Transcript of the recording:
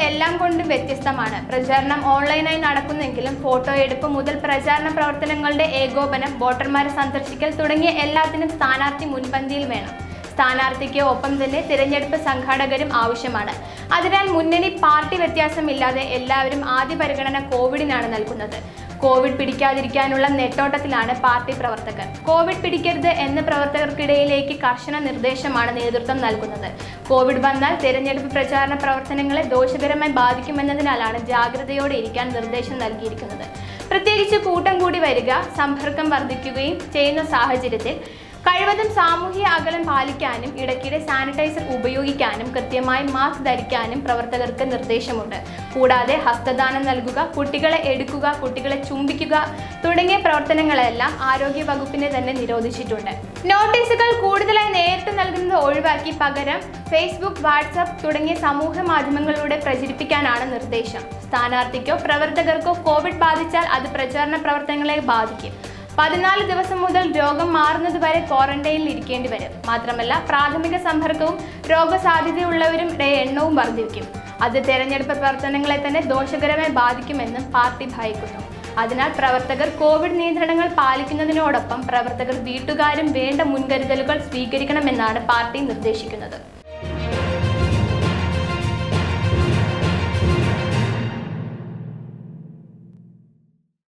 എല്ലാം കൊണ്ടും വ്യത്യസ്തമാണ് പ്രചാരണം ഓൺലൈനായി നടക്കുന്നെങ്കിലും ഫോട്ടോ എടുപ്പ് മുതൽ പ്രചാരണ പ്രവർത്തനങ്ങളുടെ ഏകോപനം വോട്ടർമാരെ സന്ദർശിക്കൽ തുടങ്ങിയ എല്ലാത്തിനും സ്ഥാനാർത്ഥി മുൻപന്തിയിൽ വേണം സ്ഥാനാർത്ഥിക്ക് ഒപ്പം തന്നെ തിരഞ്ഞെടുപ്പ് സംഘാടകരും ആവശ്യമാണ് അതിനാൽ മുന്നണി പാർട്ടി വ്യത്യാസമില്ലാതെ എല്ലാവരും ആദ്യ പരിഗണന കോവിഡിനാണ് നൽകുന്നത് കോവിഡ് പിടിക്കാതിരിക്കാനുള്ള നെട്ടോട്ടത്തിലാണ് പാർട്ടി പ്രവർത്തകർ കോവിഡ് പിടിക്കരുത് എന്ന പ്രവർത്തകർക്കിടയിലേക്ക് കർശന നിർദ്ദേശമാണ് നേതൃത്വം നൽകുന്നത് കോവിഡ് വന്നാൽ തിരഞ്ഞെടുപ്പ് പ്രചാരണ പ്രവർത്തനങ്ങളെ ദോഷകരമായി ബാധിക്കുമെന്നതിനാലാണ് ജാഗ്രതയോടെ ഇരിക്കാൻ നിർദ്ദേശം നൽകിയിരിക്കുന്നത് പ്രത്യേകിച്ച് കൂട്ടം കൂടി വരിക സമ്പർക്കം വർദ്ധിക്കുകയും ചെയ്യുന്ന സാഹചര്യത്തിൽ കഴിവതും സാമൂഹിക അകലം പാലിക്കാനും ഇടയ്ക്കിടെ സാനിറ്റൈസർ ഉപയോഗിക്കാനും കൃത്യമായി മാസ്ക് ധരിക്കാനും പ്രവർത്തകർക്ക് നിർദ്ദേശമുണ്ട് കൂടാതെ ഹസ്തദാനം നൽകുക കുട്ടികളെ എടുക്കുക കുട്ടികളെ ചുംബിക്കുക തുടങ്ങിയ പ്രവർത്തനങ്ങളെല്ലാം ആരോഗ്യ വകുപ്പിനെ തന്നെ നിരോധിച്ചിട്ടുണ്ട് നോട്ടീസുകൾ കൂടുതലായി നേരിട്ട് നൽകുന്നത് ഒഴിവാക്കി പകരം ഫേസ്ബുക്ക് വാട്സപ്പ് തുടങ്ങിയ സമൂഹ മാധ്യമങ്ങളിലൂടെ പ്രചരിപ്പിക്കാനാണ് നിർദ്ദേശം സ്ഥാനാർത്ഥിക്കോ പ്രവർത്തകർക്കോ കോവിഡ് ബാധിച്ചാൽ അത് പ്രചാരണ പ്രവർത്തനങ്ങളെ ബാധിക്കും പതിനാല് ദിവസം മുതൽ രോഗം മാറുന്നതുവരെ ക്വാറന്റൈനിൽ ഇരിക്കേണ്ടി വരും മാത്രമല്ല പ്രാഥമിക സമ്പർക്കവും രോഗസാധ്യതയുള്ളവരും എണ്ണവും വർദ്ധിക്കും അത് തെരഞ്ഞെടുപ്പ് പ്രവർത്തനങ്ങളെ തന്നെ ദോഷകരമായി ബാധിക്കുമെന്നും പാർട്ടി ഭയക്കുന്നു അതിനാൽ പ്രവർത്തകർ കോവിഡ് നിയന്ത്രണങ്ങൾ പാലിക്കുന്നതിനോടൊപ്പം പ്രവർത്തകർ വീട്ടുകാരും വേണ്ട മുൻകരുതലുകൾ സ്വീകരിക്കണമെന്നാണ് പാർട്ടി നിർദ്ദേശിക്കുന്നത്